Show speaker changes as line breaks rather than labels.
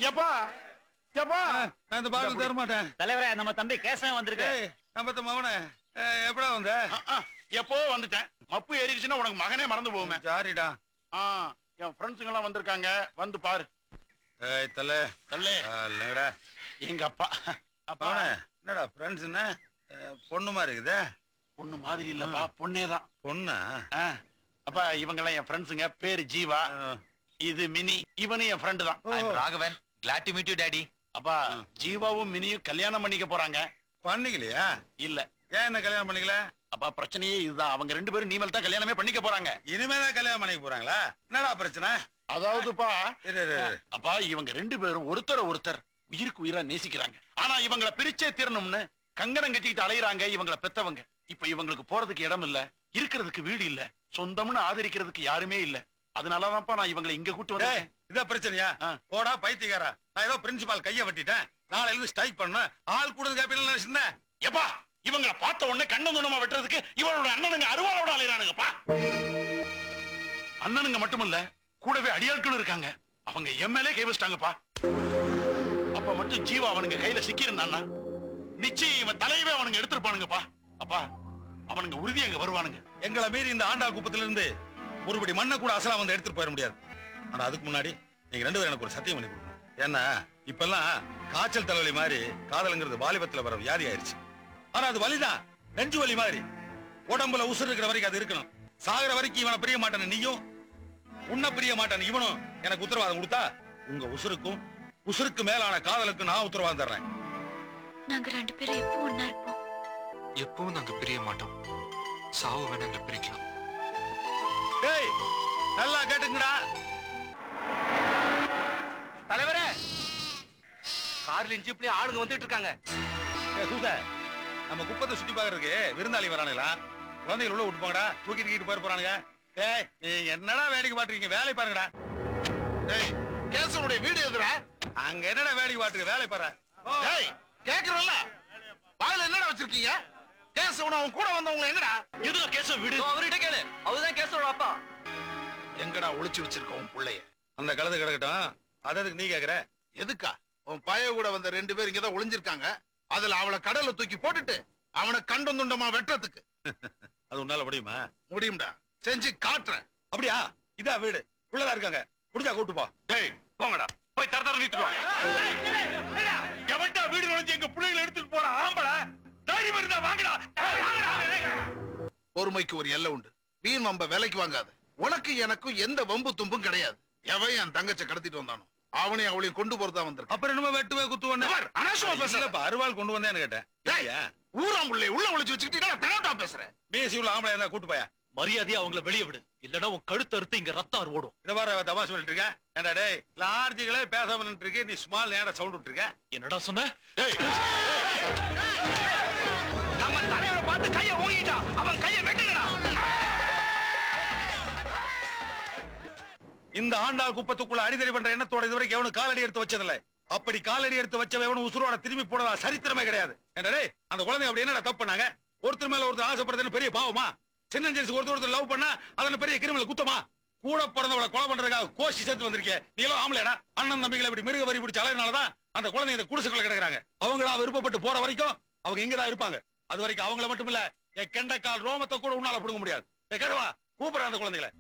எப்பா எப்பா
நான் இந்த பாட்டில் தர மாட்டேன்
தலைவரே நம்ம தம்பி கேசவன் வந்திருக்கு
ஏய் நம்ம மவனே எப்படா வந்த
ஆ, ஆ, எப்போ வந்துட்டேன் மப்பு ஏறிடுச்சுன்னா உனக்கு மகனே மறந்து போகுமே
சாரிடா
ஆ என் ஃப்ரெண்ட்ஸுங்க எல்லாம் வந்திருக்காங்க வந்து பாரு
ஏய் தல
தள்ளே
இல்லைங்கடா
எங்க அப்பா அப்பா
மவனே என்னடா ஃப்ரெண்ட்ஸ் என்ன அஹ், பொண்ணு மாதிரி இருக்குதே
பொண்ணு மாதிரி இல்லப்பா பொண்ணே தான்
பொண்ணா
அப்பா இவங்க எல்லாம் என் ஃப்ரெண்ட்ஸுங்க பேரு ஜீவா
அஹ்,
இது மினி இவனும் என் ஃப்ரெண்டு தான்
ஓ.
Raghavan glad to meet you daddy
அப்பா ஜீவாவும் மினியும் கல்யாணம் பண்ணிக்க போறாங்க
பண்ணிக்கலையா
இல்ல
ஏன் என்ன கல்யாணம் பண்ணிக்கல
அப்பா பிரச்சனையே இதுதான் அவங்க ரெண்டு பேரும் நீமல் தான் கல்யாணமே பண்ணிக்க போறாங்க
இனிமேதான் கல்யாணம் பண்ணிக்க போறாங்களா என்னடா பிரச்சனை
அதாவதுப்பா
இரு, இரு, இரு.
அப்பா இவங்க ரெண்டு பேரும் ஒருத்தர ஒருத்தர் உயிருக்கு உயிரா நேசிக்கிறாங்க ஆனா இவங்கள பிரிச்சே தீரணும்னு கங்கணம் கட்டிக்கிட்டு அலையுறாங்க இவங்கள பெத்தவங்க இப்ப இவங்களுக்கு போறதுக்கு இடம் இல்ல இருக்கிறதுக்கு வீடு இல்ல சொந்தம்னு ஆதரிக்கிறதுக்கு யாருமே இல்ல அதனாலதான்ப்பா நான் இவங்களை இங்க கூட்டு
டேய்,
வந்தேன்
இதான் பிரச்சனையா
ஆ.
போடா பைத்தியக்காரா நான் ஏதோ பிரின்சிபால் கைய வெட்டிட்டேன் நாளைல இருந்து ஸ்ட்ரைக் பண்ண ஆள் கூடுது கேப்பீங்க நினைச்சிருந்தேன்
எப்பா இவங்களை பார்த்த உடனே கண்ணம் துணமா வெட்டுறதுக்கு இவனோட அண்ணனுங்க அருவாளோட அலையறானுங்கப்பா அண்ணனுங்க மட்டுமல்ல கூடவே அடியாட்களும் இருக்காங்க அவங்க எம்எல்ஏ கை வச்சிட்டாங்கப்பா அப்ப மட்டும் ஜீவா அவனுங்க கையில சிக்கியிருந்தான்னா நிச்சயம் இவன் தலையவே அவனுங்க எடுத்திருப்பானுங்கப்பா அப்பா அவனுங்க உறுதி அங்க வருவானுங்க
எங்களை மீறி இந்த ஆண்டா குப்பத்துல இருந்து ஒருபடி மண்ணை கூட அசலா வந்து எடுத்துட்டு போயிட முடியாது ஆனா அதுக்கு முன்னாடி நீங்க ரெண்டு பேரும் எனக்கு ஒரு சத்தியம் பண்ணி கொடுக்கணும் ஏன்னா இப்பெல்லாம் காய்ச்சல் தலைவலி மாதிரி காதலுங்கிறது வாலிபத்துல வர வியாதி ஆயிருச்சு ஆனா அது வலிதான் நெஞ்சு வலி மாதிரி உடம்புல உசுறு இருக்கிற வரைக்கும் அது இருக்கணும் சாகுற வரைக்கும் இவனை பிரிய மாட்டான நீயும் உன்னை பிரிய மாட்டான் இவனும் எனக்கு உத்தரவாதம் கொடுத்தா உங்க உசுருக்கும் உசுருக்கு மேலான காதலுக்கு நான் உத்தரவாதம் தர்றேன்
நாங்க ரெண்டு பேரும் எப்போ ஒன்னா இருப்போம்
எப்பவும் நாங்க பிரிய மாட்டோம் சாவு வேணா எங்களை பிரிக்கலாம்
டேய் நல்லா கேட்டுங்கடா
தலைவரே கார்லயும் ஜீப்லயும் ஆளுங்க வந்துட்டு இருக்காங்க
ஏய், சூச, நம்ம குப்பத்தை சுத்தி பாக்குறதுக்கு விருந்தாளி வரானுங்களா குழந்தைகள் உள்ள விட்டு போங்கடா தூக்கிட்டு தூக்கிட்டு போயிட போறானுங்க ஏய் நீங்க என்னடா வேடிக்கை பாட்டுறீங்க வேலை பாருங்கடா
டேய் கேசவனுடைய வீடு எதுடா
அங்க என்னடா வேடிக்கை பாட்டுருக்கு வேலை பாரு ஓ,
டேய் கேக்குறல்ல வாயில என்னடா வச்சிருக்கீங்க கேசவன் அவன் கூட வந்தவங்க எங்கடா எதுல கேசவ வீடு
அவர்கிட்ட கேளு அவர்தான் கேசவோட அப்பா
எங்கடா ஒளிச்சு வச்சிருக்க உன் புள்ளைய
அந்த கழுது கிடக்கட்டும் அது எதுக்கு நீ கேக்குற
எதுக்கா உன் பைய கூட வந்த ரெண்டு பேர் இங்கதான் ஒளிஞ்சிருக்காங்க அதுல அவளை கடல்ல தூக்கி போட்டுட்டு அவனை கண்டம் துண்டமா வெட்டுறதுக்கு
அது உன்னால முடியுமா
முடியும்டா செஞ்சு காட்டுறேன்
அப்படியா இதா வீடு உள்ளதா இருக்காங்க முடிஞ்சா கூட்டு போ
டேய் போங்கடா போய் தர தர நிறுத்துட்டு வாங்க எவன்டா வீடு நுழைஞ்சு எங்க பிள்ளைகளை எடுத்துட்டு போற ஆம்பள தைரியம் இருந்தா வாங்கடா பொறுமைக்கு ஒரு எல்லை உண்டு வீண் வம்ப விலைக்கு வாங்காத உனக்கு எனக்கும் எந்த வம்பு தும்பும் கிடையாது எவன் என் தங்கச்ச கடத்திட்டு வந்தானோ அவனையும் அவளையும் கொண்டு போறதா வந்திருக்கான்
அப்புறம் என்னமோ வெட்டுவே குத்துவன்னு
பார், அனாவசியமா பேசாத.
இல்லப்பா, அருவாள் கொண்டு வந்தேன்னு கேட்டேன்
டேய்,
ஏய்யா,
ஊராம் புள்ளை உள்ள ஒளிச்சு வச்சுக்கிட்டு தகவட்டா பேசுறேன்
மீசி உள்ள ஆம்பளை இருந்தா கூட்டு போயா
மரியாதையா அவங்கள வெளியே விடு இல்லனா உன் கழுத்து அறுத்து இங்க ரத்தம் ஓடும்
இத பாரு தமாஷ் பண்ணிட்டு இருக்க ஏண்டா டேய் லார்ஜுகளே பேசாம நின்று இருக்கு நீ ஸ்மால் நேரா சவுண்ட் விட்டுருக்க
என்னடா சொன்ன
டேய்
நம்ம தலைவரை பார்த்து கைய ஓங்கிட்டான் அவன் கைய வெட்டுங்கடா
இந்த ஆண்டாள் குப்பத்துக்குள்ள அடிதடி பண்ற எண்ணத்தோட இதுவரைக்கும் எவனும் காலடி எடுத்து வச்சதில்ல அப்படி காலடி எடுத்து வச்சவன் எவனும் உசுரோட திரும்பி போனதா சரித்திரமே கிடையாது ஏண்டா டேய் அந்த குழந்தை அப்படி என்னடா தப்பு பண்ணாங்க ஒருத்தர் மேல ஒருத்தர் ஆசைப்படுறதுன்னு பெரிய பாவமா சின்ன ஜென்ஸ் ஒருத்தர் ஒருத்தர் லவ் பண்ணா அதுல பெரிய கிரிமினல் குத்தமா கூட பிறந்தவளை கொலை பண்றதுக்காக கோஷி சேர்த்து வந்திருக்கே நீ எல்லாம் ஆம்பளைடா அண்ணன் தம்பிகளை இப்படி மிருக வரி பிடிச்ச அலையினாலதான் அந்த குழந்தை இந்த குடிசுக்குள்ள கிடக்குறாங்க அவங்களா விருப்பப்பட்டு போற வரைக்கும் அவங்க இங்கதான் இருப்பாங்க அது வரைக்கும் அவங்கள மட்டும் இல்ல என் கெண்டக்கால் ரோமத்தை கூட உன்னால பிடுங்க முடியாது ஏய், கேடவா கூப்பிடுற அந்த குழந்தைகளை